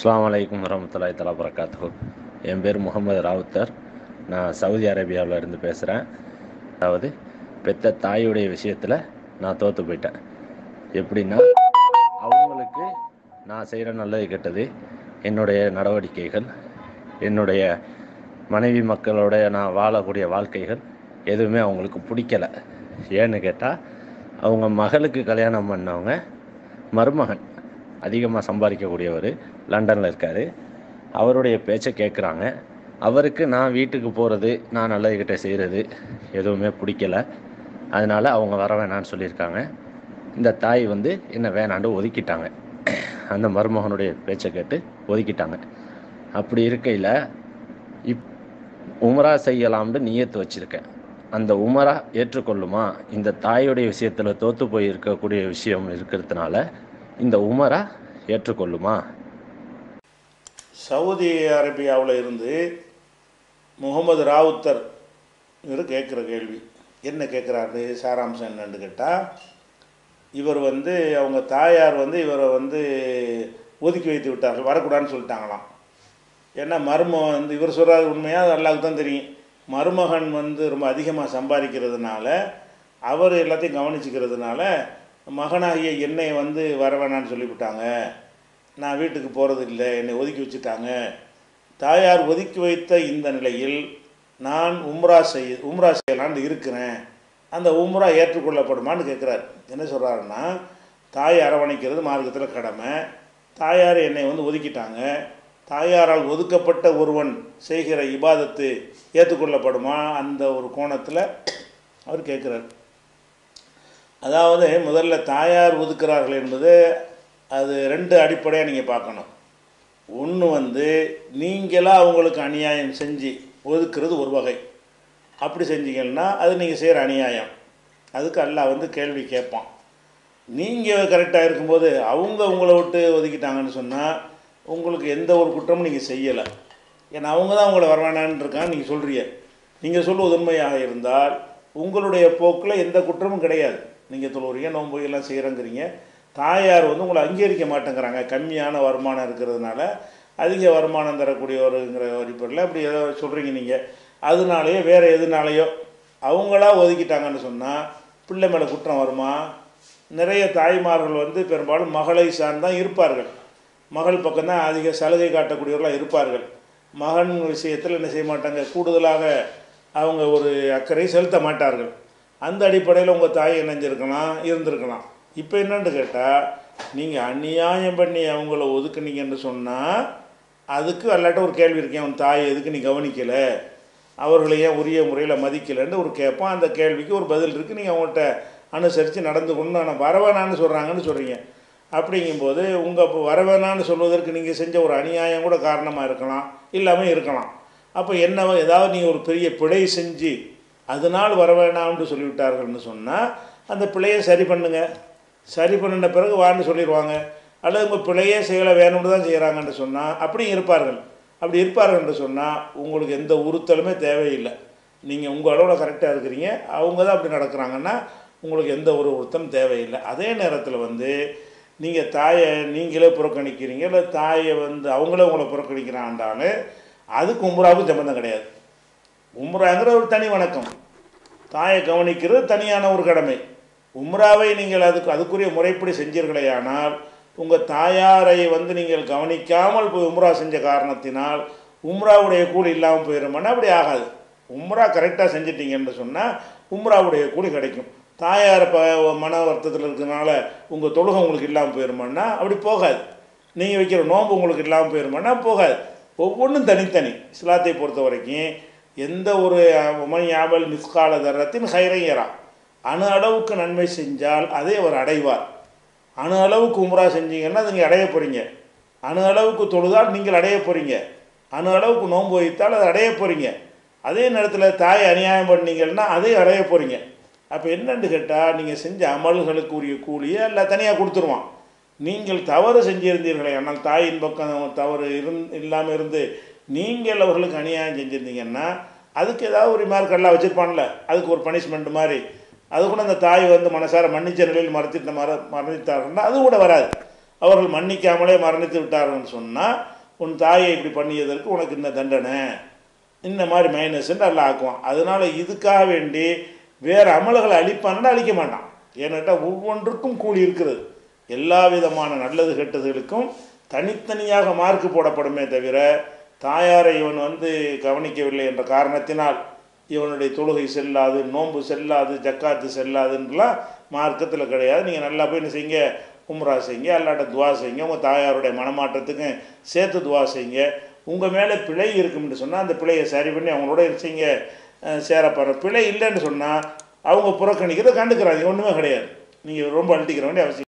அஸ்ஸலாமு அலைக்கும் வரமத்துல்லாஹி தலா வரகாத்து என் பேர் முகமது ராவுத்தர் நான் சவுதி அரேபியாவில் இருந்து பேசுகிறேன் அதாவது பெத்த தாயுடைய விஷயத்தில் நான் தோற்று போயிட்டேன் எப்படின்னா அவங்களுக்கு நான் செய்கிற நல்லது கெட்டது என்னுடைய நடவடிக்கைகள் என்னுடைய மனைவி மக்களோட நான் வாழக்கூடிய வாழ்க்கைகள் எதுவுமே அவங்களுக்கு பிடிக்கல ஏன்னு கேட்டால் அவங்க மகளுக்கு கல்யாணம் பண்ணவங்க மருமகன் அதிகமாக சம்பாதிக்கக்கூடியவர் லண்டனில் இருக்கார் அவருடைய பேச்சை கேட்குறாங்க அவருக்கு நான் வீட்டுக்கு போகிறது நான் நல்லதுக்கிட்ட செய்கிறது எதுவுமே பிடிக்கல அதனால் அவங்க வர வேணான்னு சொல்லியிருக்காங்க இந்த தாய் வந்து என்ன வேணாண்டு ஒதுக்கிட்டாங்க அந்த மருமகனுடைய பேச்சை கேட்டு ஒதுக்கிட்டாங்க அப்படி இருக்கையில் இப் உமரா செய்யலாம்னு நியத்து வச்சுருக்கேன் அந்த உமரா ஏற்றுக்கொள்ளுமா இந்த தாயுடைய விஷயத்தில் தோற்று போய் இருக்கக்கூடிய விஷயம் இருக்கிறதுனால இந்த உமரா ஏற்றுக்கொள்ளுமா சவுதி அரேபியாவில் இருந்து முகமது ராவுத்தர் இவர் கேட்குற கேள்வி என்ன கேட்குறாரு சாராம்சம் என்னன்னு கேட்டால் இவர் வந்து அவங்க தாயார் வந்து இவரை வந்து ஒதுக்கி வைத்து விட்டார்கள் வரக்கூடாதுன்னு சொல்லிட்டாங்களாம் ஏன்னா மருமகன் வந்து இவர் சொல்கிறாரு உண்மையாக அது அல்லாவுக்கு தான் தெரியும் மருமகன் வந்து ரொம்ப அதிகமாக சம்பாதிக்கிறதுனால அவர் எல்லாத்தையும் கவனிச்சுக்கிறதுனால மகனாகிய என்னை வந்து வர வேணான்னு சொல்லிவிட்டாங்க நான் வீட்டுக்கு போகிறது இல்லை என்னை ஒதுக்கி வச்சுட்டாங்க தாயார் ஒதுக்கி வைத்த இந்த நிலையில் நான் உம்ரா செய் உம்ரா செய்யலான்னு இருக்கிறேன் அந்த உம்ரா ஏற்றுக்கொள்ளப்படுமான்னு கேட்குறாரு என்ன சொல்கிறாருன்னா தாய் அரவணைக்கிறது மார்க்கத்தில் கடமை தாயார் என்னை வந்து ஒதுக்கிட்டாங்க தாயாரால் ஒதுக்கப்பட்ட ஒருவன் செய்கிற இபாதத்து ஏற்றுக்கொள்ளப்படுமா அந்த ஒரு கோணத்தில் அவர் கேட்குறார் அதாவது முதல்ல தாயார் ஒதுக்குறார்கள் என்பது அது ரெண்டு அடிப்படையாக நீங்கள் பார்க்கணும் ஒன்று வந்து நீங்களாக அவங்களுக்கு அநியாயம் செஞ்சு ஒதுக்குறது ஒரு வகை அப்படி செஞ்சீங்கன்னா அது நீங்கள் செய்கிற அநியாயம் அதுக்கு அல்லாஹ் வந்து கேள்வி கேட்பான் நீங்கள் கரெக்டாக இருக்கும்போது அவங்க உங்களை விட்டு ஒதுக்கிட்டாங்கன்னு சொன்னால் உங்களுக்கு எந்த ஒரு குற்றமும் நீங்கள் செய்யலை ஏன்னா அவங்க தான் உங்களை வரவேணான்னு இருக்கான்னு நீங்கள் சொல்கிறீங்க நீங்கள் சொல்லுவது உண்மையாக இருந்தால் உங்களுடைய போக்கில் எந்த குற்றமும் கிடையாது நீங்கள் தொழுவுறீங்க நோன்பு எல்லாம் செய்கிறங்கிறீங்க தாயார் வந்து உங்களை அங்கீகரிக்க மாட்டேங்கிறாங்க கம்மியான வருமானம் இருக்கிறதுனால அதிக வருமானம் தரக்கூடியவருங்கிற அடிப்படையில் அப்படி ஏதோ சொல்கிறீங்க நீங்கள் அதனாலேயோ வேறு எதுனாலேயோ அவங்களா ஒதுக்கிட்டாங்கன்னு சொன்னால் பிள்ளை மேலே குற்றம் வருமா நிறைய தாய்மார்கள் வந்து பெரும்பாலும் மகளை சார்ந்தான் இருப்பார்கள் மகள் பக்கம்தான் அதிக சலுகை காட்டக்கூடியவர்களாக இருப்பார்கள் மகன் விஷயத்தில் என்ன செய்ய மாட்டாங்க கூடுதலாக அவங்க ஒரு அக்கறை செலுத்த மாட்டார்கள் அந்த அடிப்படையில் உங்கள் தாய் இணைஞ்சிருக்கலாம் இருந்திருக்கலாம் இப்போ என்னன்னு கேட்டால் நீங்கள் அநியாயம் பண்ணி அவங்கள ஒதுக்குனீங்கன்னு சொன்னால் அதுக்கு அல்லாட்ட ஒரு கேள்வி இருக்கேன் உன் தாய் எதுக்கு நீ கவனிக்கலை அவர்களை ஏன் உரிய முறையில் மதிக்கலைன்னு ஒரு கேட்பான் அந்த கேள்விக்கு ஒரு பதில் இருக்குது நீங்கள் அவங்கள்ட்ட அனுசரித்து நடந்து கொண்டு ஆனால் வரவேணான்னு சொல்கிறாங்கன்னு சொல்கிறீங்க அப்படிங்கும்போது உங்கள் இப்போ வரவேணான்னு சொல்வதற்கு நீங்கள் செஞ்ச ஒரு அநியாயம் கூட காரணமாக இருக்கலாம் இல்லாமல் இருக்கலாம் அப்போ என்ன ஏதாவது நீங்கள் ஒரு பெரிய பிழை செஞ்சு அதனால் வரவேணாம்னு சொல்லிவிட்டார்கள்னு சொன்னால் அந்த பிழையை சரி பண்ணுங்க சரி பண்ணின பிறகு வான்னு சொல்லிடுவாங்க அல்லது உங்கள் பிழையே செய்யலை வேணும்னு தான் செய்கிறாங்கன்னு சொன்னால் அப்படியும் இருப்பார்கள் அப்படி இருப்பார்கள் என்று சொன்னால் உங்களுக்கு எந்த உறுத்தலுமே தேவையில்லை நீங்கள் உங்கள் அளவில் கரெக்டாக இருக்கிறீங்க அவங்க தான் அப்படி நடக்கிறாங்கன்னா உங்களுக்கு எந்த ஒரு உறுத்தலும் தேவையில்லை அதே நேரத்தில் வந்து நீங்கள் தாயை நீங்களே புறக்கணிக்கிறீங்க இல்லை தாயை வந்து அவங்களே உங்களை புறக்கணிக்கிறான்டாலும் அதுக்கு உம்ராவுக்கும் சம்மந்தம் கிடையாது உம்ராங்கிற ஒரு தனி வணக்கம் தாயை கவனிக்கிறது தனியான ஒரு கடமை உம்ராவை நீங்கள் அதுக்கு அதுக்குரிய முறைப்படி செஞ்சீர்களேயானால் உங்கள் தாயாரை வந்து நீங்கள் கவனிக்காமல் போய் உம்ரா செஞ்ச காரணத்தினால் உம்ராவுடைய கூலி இல்லாமல் போயிடுமானா அப்படி ஆகாது உம்ரா கரெக்டாக செஞ்சிட்டீங்கன்னு சொன்னால் உம்ராவுடைய கூலி கிடைக்கும் தாயார் இப்போ மன வருத்தத்தில் இருக்கிறனால உங்கள் தொழுகை உங்களுக்கு இல்லாமல் போயிருமான்னா அப்படி போகாது நீங்கள் வைக்கிற நோன்பு உங்களுக்கு இல்லாமல் போயிருமான்னா போகாது ஒவ்வொன்றும் தனித்தனி இஸ்லாத்தை பொறுத்த வரைக்கும் எந்த ஒரு மணியாமல் மிஸ்கால தரத்தின் ஹைரையரா அணு அளவுக்கு நன்மை செஞ்சால் அதை அவர் அடைவார் அணு அளவுக்கு உம்ரா செஞ்சீங்கன்னா நீங்கள் அடைய போகிறீங்க அணு அளவுக்கு தொழுதால் நீங்கள் அடைய போகிறீங்க அணு அளவுக்கு நோன்பு வைத்தால் அதை அடைய போகிறீங்க அதே நேரத்தில் தாய் அநியாயம் பண்ணீங்கன்னா அதையும் அடைய போகிறீங்க அப்போ என்னன்னு கேட்டால் நீங்கள் செஞ்ச அமல்களுக்கு உரிய கூலியை எல்லாம் தனியாக கொடுத்துருவான் நீங்கள் தவறு செஞ்சிருந்தீர்களே ஆனால் தாயின் பக்கம் தவறு இருந் இல்லாமல் இருந்து நீங்கள் அவர்களுக்கு அநியாயம் செஞ்சுருந்தீங்கன்னா அதுக்கு ஏதாவது ஒரு மார்க் எல்லாம் வச்சுருப்பான்ல அதுக்கு ஒரு பனிஷ்மெண்ட் மாதிரி அது கூட அந்த தாய் வந்து மனசார மன்னிச்ச நிலையில் மறைச்சிட்ட மற மரணித்தார்கள்னா அது கூட வராது அவர்கள் மன்னிக்காமலே மரணித்து விட்டார்கள்னு சொன்னால் உன் தாயை இப்படி பண்ணியதற்கு உனக்கு இந்த தண்டனை இந்த மாதிரி மைனஸ்ன்னு அல்ல ஆக்குவான் அதனால் இதுக்காக வேண்டி வேறு அமல்களை அழிப்பான்னா அழிக்க மாட்டான் ஏன்னாட்டா ஒவ்வொன்றுக்கும் கூலி இருக்கிறது எல்லா விதமான நல்லது கெட்டதுகளுக்கும் தனித்தனியாக மார்க்கு போடப்படுமே தவிர தாயாரை இவன் வந்து கவனிக்கவில்லை என்ற காரணத்தினால் இவனுடைய தொழுகை செல்லாது நோன்பு செல்லாது ஜக்காத்து செல்லாதுன்றலாம் மார்க்கத்தில் கிடையாது நீங்கள் நல்லா போய் என்ன செய்யுங்க உம்ரா செய்யுங்க அல்லாட்ட துவா செய்யுங்க உங்கள் தாயாருடைய மனமாற்றத்துக்கும் சேர்த்து துவா செய்யுங்க உங்கள் மேலே பிழை இருக்கும்னு சொன்னால் அந்த பிழையை சரி பண்ணி அவங்களோட என்ன செய்யுங்க அஹ், சேரப்படுற பிழை இல்லைன்னு சொன்னால் அவங்க புறக்கணிக்கிறத கண்டுக்கிறாங்க ஒன்றுமே கிடையாது நீங்கள் ரொம்ப அழட்டிக்கிற வேண்டிய அவசியம்